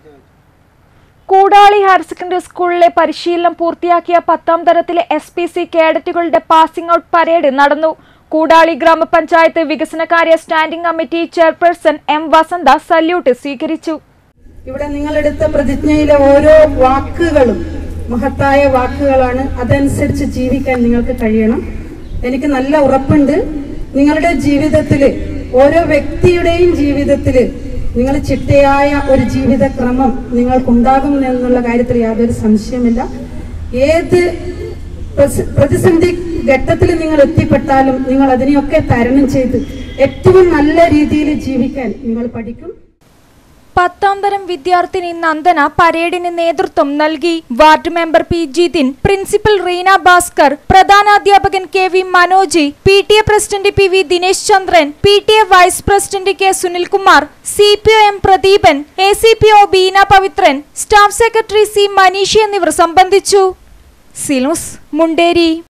Koodali higher secondary സ്കൂളിലെ പരിശീലനം പൂർത്തിയാക്കിയ പത്താം തരത്തിലെ എസ് പി സി കേഡറ്റുകളുടെ പാസിംഗ് ഔട്ട് പരേഡ് നടന്നു കൂടാളി ഗ്രാമപഞ്ചായത്ത് വികസനകാര്യ standing committee chairperson M Vasantha salute സ്വീകരിച്ചു ഇവിടെ നിങ്ങളെടുത്ത പ്രതിജ്ഞയിലെ ഓരോ വാക്കുകളും മഹത്തായ വാക്കുകളാണ് അതനുസരിച്ച് ജീവിക്കാൻ നിങ്ങൾക്ക് കഴിയണം എനിക്ക് നല്ല ഉറപ്പുണ്ട് നിങ്ങളുടെ ജീവിതത്തില് ഓരോ വ്യക്തിയുടെയും ജീവിതത്തില് നിങ്ങൾ ചിട്ടയായ ഒരു ജീവിതക്രമം നിങ്ങൾക്കുണ്ടാകും എന്നുള്ള കാര്യത്തിൽ യാതൊരു സംശയമില്ല ഏത് പ്രസ- പ്രതിസന്ധി ഘട്ടത്തിൽ നിങ്ങൾ എത്തിപ്പെട്ടാലും നിങ്ങൾ അതിനെയൊക്കെ തരണം ചെയ്ത് ഏറ്റവും നല്ല രീതിയിൽ ജീവിക്കാൻ നിങ്ങൾ പഠിക്കും പത്താം തരം വിദ്യാർത്ഥിനി നന്ദന പരേഡിന് നേതൃത്വം നൽകി ward member P Jithin principal Reena Bhaskar പ്രധാനാധ്യാപകൻ K V Manoj P T A president P V Dinesh Chandran P T A vice president K Sunilkumar C P O M Pradeepan A C P O Beena Pavithran staff secretary C Maneesh എന്നിവർ സംബന്ധിച്ചു സിലൂസ് മുണ്ടേരി